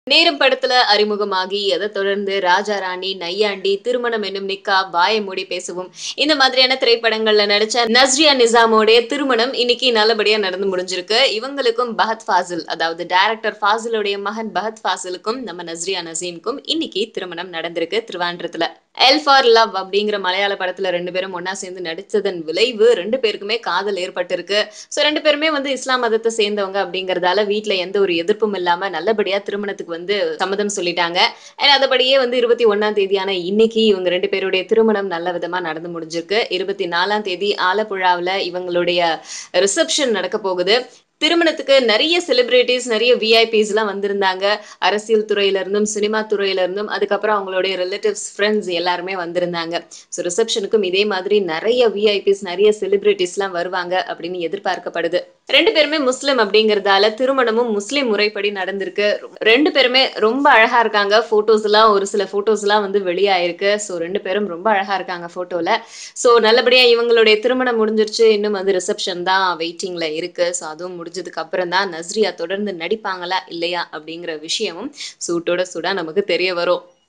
நேரம் படத்துல அறிமுகமாகி அதை தொடர்ந்து ராஜா ராணி நையாண்டி திருமணம் என்னும் நிக்கா வாயை மூடி பேசவும் இந்த மாதிரியான திரைப்படங்கள்ல நடிச்ச நஸ்ரியா நிசாமோடைய திருமணம் இன்னைக்கு நல்லபடியா நடந்து முடிஞ்சிருக்கு இவங்களுக்கும் பஹத் ஃபாசில் அதாவது டைரக்டர் ஃபாசிலுடைய மகன் பஹத் ஃபாசிலுக்கும் நம்ம நஸ்ரியா நசீம்க்கும் இன்னைக்கு திருமணம் நடந்திருக்கு திருவாண்டத்துல எல் ஃபார் லவ் அப்படிங்கிற மலையாள படத்துல ரெண்டு பேரும் ஒண்ணா சேர்ந்து நடிச்சதன் விளைவு ரெண்டு பேருக்குமே காதல் ஏற்பட்டிருக்கு ஸோ ரெண்டு பேருமே வந்து இஸ்லாம் மதத்தை சேர்ந்தவங்க அப்படிங்கறதால வீட்ல எந்த ஒரு எதிர்ப்பும் இல்லாம நல்லபடியா திருமணத்துக்கு வந்து சம்மதம் சொல்லிட்டாங்க அண்ட் அதுபடியே வந்து இருபத்தி ஒன்னாம் தேதியான இன்னைக்கு இவங்க ரெண்டு பேருடைய திருமணம் நல்ல விதமா நடந்து முடிஞ்சிருக்கு இருபத்தி நாலாம் தேதி ஆலப்புழாவில் இவங்களுடைய ரிசப்ஷன் நடக்க போகுது திருமணத்துக்கு நிறைய செலிபிரிட்டிஸ் நிறைய விஐபிஸ் எல்லாம் வந்திருந்தாங்க அரசியல் துறையில இருந்தும் சினிமா துறையில இருந்தும் அதுக்கப்புறம் அவங்களுடைய ரிலேட்டிவ்ஸ் ஃப்ரெண்ட்ஸ் எல்லாருமே வந்திருந்தாங்க ஸோ ரிசப்ஷனுக்கும் இதே மாதிரி நிறைய விஐபிஸ் நிறைய செலிபிரிட்டிஸ் எல்லாம் வருவாங்க அப்படின்னு எதிர்பார்க்கப்படுது ரெண்டு பேருமே முஸ்லிம் அப்படிங்கறதால திருமணமும் முஸ்லிம் முறைப்படி நடந்திருக்கு ரெண்டு பேருமே ரொம்ப அழகா இருக்காங்க போட்டோஸ் எல்லாம் ஒரு சில போட்டோஸ் எல்லாம் வந்து வெளியாயிருக்கு ஸோ ரெண்டு பேரும் ரொம்ப அழகா இருக்காங்க போட்டோல ஸோ நல்லபடியா இவங்களுடைய திருமணம் முடிஞ்சிருச்சு இன்னும் வந்து ரிசப்ஷன் தான் வெயிட்டிங்ல இருக்கு ஸோ அதுவும் முடிஞ்சதுக்கு அப்புறம் தான் நஸ்ரியா தொடர்ந்து நடிப்பாங்களா இல்லையா அப்படிங்கிற விஷயமும் சூட்டோட சூடா நமக்கு தெரிய வரும்